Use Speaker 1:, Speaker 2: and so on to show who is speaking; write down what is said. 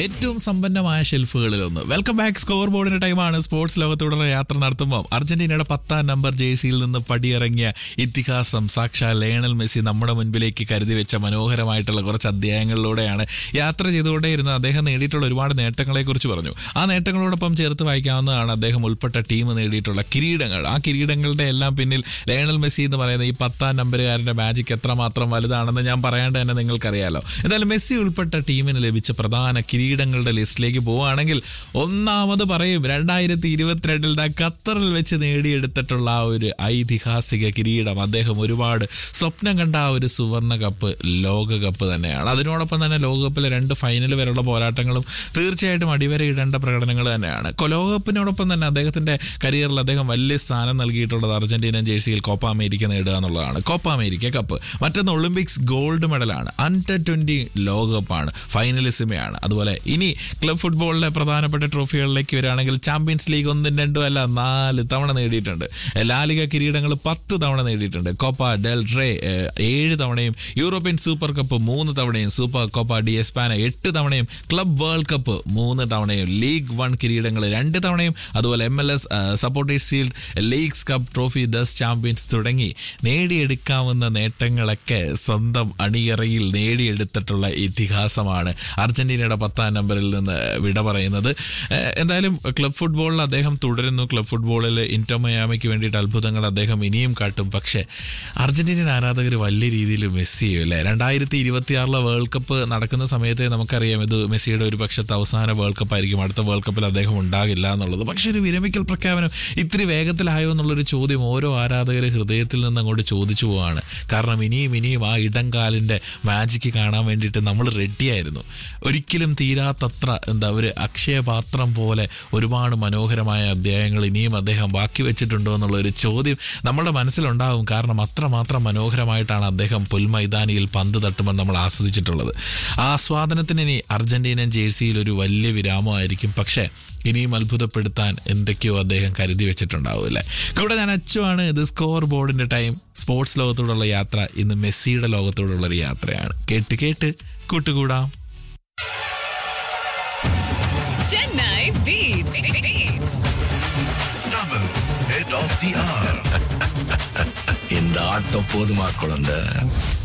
Speaker 1: ഏറ്റവും സമ്പന്നമായ ഷെൽഫുകളിലൊന്ന് welcome back score ബോർഡിന്റെ ടൈമാണ് സ്പോർട്സ് ലോകത്തോടുള്ള യാത്ര നടത്തുമ്പോൾ അർജന്റീനയുടെ പത്താം നമ്പർ ജേഴ്സിയിൽ നിന്ന് പടിയിറങ്ങിയ ഇതിഹാസം സാക്ഷാൽ ലയണൽ മെസ്സി നമ്മുടെ മുൻപിലേക്ക് കരുതി വെച്ച മനോഹരമായിട്ടുള്ള കുറച്ച് അധ്യായങ്ങളിലൂടെയാണ് യാത്ര ചെയ്തുകൊണ്ടേയിരുന്നത് അദ്ദേഹം നേടിയിട്ടുള്ള ഒരുപാട് നേട്ടങ്ങളെ കുറിച്ച് പറഞ്ഞു ആ നേട്ടങ്ങളോടൊപ്പം ചേർത്ത് വായിക്കാവുന്നതാണ് അദ്ദേഹം ഉൾപ്പെട്ട ടീം നേടിയിട്ടുള്ള കിരീടങ്ങൾ ആ കിരീടങ്ങളുടെ എല്ലാം പിന്നിൽ ലയണൽ മെസ്സി എന്ന് പറയുന്ന ഈ പത്താം നമ്പറുകാരന്റെ മാജിക് എത്രമാത്രം വലുതാണെന്ന് ഞാൻ പറയാണ്ട് തന്നെ നിങ്ങൾക്കറിയാലോ എന്തായാലും മെസ്സി ഉൾപ്പെട്ട ടീമിന് ലഭിച്ച പ്രധാന കിരീടങ്ങളുടെ ലിസ്റ്റിലേക്ക് പോവുകയാണെങ്കിൽ ഒന്നാമത് പറയും രണ്ടായിരത്തി ഇരുപത്തിരണ്ടിൽ ദാ ഖത്തറിൽ വെച്ച് നേടിയെടുത്തിട്ടുള്ള ആ ഒരു ഐതിഹാസിക കിരീടം അദ്ദേഹം ഒരുപാട് സ്വപ്നം കണ്ട ആ ഒരു സുവർണ കപ്പ് ലോകകപ്പ് തന്നെയാണ് അതിനോടൊപ്പം തന്നെ ലോകകപ്പിലെ രണ്ട് ഫൈനൽ വരെയുള്ള പോരാട്ടങ്ങളും തീർച്ചയായിട്ടും അടിവരയിടേണ്ട പ്രകടനങ്ങൾ തന്നെയാണ് കൊ- ലോകകപ്പിനോടൊപ്പം തന്നെ അദ്ദേഹത്തിന്റെ കരിയറിൽ അദ്ദേഹം വലിയ സ്ഥാനം നൽകിയിട്ടുള്ളത് അർജന്റീനൻ ജേഴ്സിയിൽ കോപ്പ അമേരിക്ക നേടുക എന്നുള്ളതാണ് കോപ്പ അമേരിക്ക കപ്പ് മറ്റൊന്ന് ഒളിമ്പിക്സ് ഗോൾഡ് മെഡലാണ് അണ്ടർ ട്വന്റി ലോകകപ്പാണ് ഫൈനലിസിമയാണ് അതുപോലെ ഇനി ക്ലബ് ഫുട്ബോളിലെ പ്രധാനപ്പെട്ട ട്രോഫികളിലേക്ക് വരികയാണെങ്കിൽ ചാമ്പ്യൻസ് ലീഗ് ഒന്നും രണ്ടും അല്ല നാല് തവണ നേടിയിട്ടുണ്ട് ലാലിക കിരീടങ്ങൾ പത്ത് തവണ നേടിയിട്ടുണ്ട് കോപ്പ ഡെൽ റേ ഏഹ്, ഏഴ് തവണയും യൂറോപ്യൻ സൂപ്പർ കപ്പ് മൂന്ന് തവണയും സൂപ്പർ കോപ്പ ഡി എസ്പാന എട്ട് തവണയും ക്ലബ് വേൾഡ് കപ്പ് മൂന്ന് തവണയും ലീഗ് വൺ കിരീടങ്ങൾ രണ്ട് തവണയും അതുപോലെ M L S supporters shield leagues cup trophy ദസ് ചാമ്പ്യൻസ് തുടങ്ങി നേടിയെടുക്കാവുന്ന നേട്ടങ്ങളൊക്കെ സ്വന്തം അണിയറയിൽ നേടിയെടുത്തിട്ടുള്ള ഇതിഹാസമാണ് അർജന്റീനയുടെ പത്താം നമ്പറിൽ നിന്ന് വിട പറയുന്നത് ഏഹ് എന്തായാലും ക്ലബ് ഫുട്ബോളിൽ അദ്ദേഹം തുടരുന്നു ക്ലബ് ഫുട്ബോളിൽ ഇന്റർ മയാമയ്ക്ക് വേണ്ടിയിട്ട് അത്ഭുതങ്ങൾ അദ്ദേഹം ഇനിയും കാട്ടും പക്ഷേ അർജന്റീനൻ ആരാധകർ വലിയ രീതിയിൽ മിസ് ചെയ്യും അല്ലേ രണ്ടായിരത്തി ഇരുപത്തിയാറിലെ വേൾഡ് കപ്പ് നടക്കുന്ന സമയത്തെ നമുക്കറിയാം ഇത് മെസ്സിയുടെ ഒരു പക്ഷത്തെ അവസാന വേൾഡ് കപ്പ് ആയിരിക്കും അടുത്ത വേൾഡ് കപ്പിൽ അദ്ദേഹം ഉണ്ടാകില്ല എന്നുള്ളത് പക്ഷേ ഒരു വിരമിക്കൽ പ്രഖ്യാപനം ഇത്തിരി വേഗത്തിലായോ എന്നുള്ളൊരു ചോദ്യം ഓരോ ആരാധകരെ ഹൃദയത്തിൽ നിന്ന് അങ്ങോട്ട് ചോദിച്ചു പോവാണ് കാരണം ഇനിയും ഇനിയും ആ ഇടംകാലിൻ്റെ മാജിക്ക് കാണാൻ വേണ്ടിയിട്ട് നമ്മൾ റെഡിയായിരുന്നു ഒരിക്കലും തീരാത്തത്ര എന്താ ഒരു അക്ഷയപാത്രം പോലെ ഒരുപാട് മനോഹരമായ അധ്യായങ്ങൾ ഇനിയും അദ്ദേഹം ബാക്കി വെച്ചിട്ടുണ്ടോ എന്നുള്ള ഒരു ചോദ്യം നമ്മുടെ മനസ്സിലുണ്ടാവും കാരണം അത്രമാത്രം മനോഹരമായിട്ടാണ് അദ്ദേഹം പുൽമൈതാനിയിൽ പന്ത് തട്ടുമ്പോൾ നമ്മൾ ആസ്വദിച്ചിട്ടുള്ളത് ആ ആസ്വാദനത്തിന് ഇനി അർജന്റീനൻ ജേഴ്സിയിൽ ഒരു വലിയ വിരാമമായിരിക്കും പക്ഷേ ഇനിയും അത്ഭുതപ്പെടുത്താൻ എന്തൊക്കെയോ അദ്ദേഹം കരുതി വെച്ചിട്ടുണ്ടാവും അല്ലേ കൂടെ ഞാൻ അച്ചുവാണ് ഇത് സ്കോർ ബോർഡിന്റെ ടൈം സ്പോർട്സ് ലോകത്തോടുള്ള യാത്ര ഇന്ന് മെസ്സിയുടെ ലോകത്തോടുള്ള ഒരു യാത്രയാണ് കേട്ട് കേട്ട് കൂട്ടുകൂടാം
Speaker 2: Chennai Beats. Beats.
Speaker 3: Tamil, head of the hour.
Speaker 4: இந்த ஆட்டம் போதுமா குழந்தை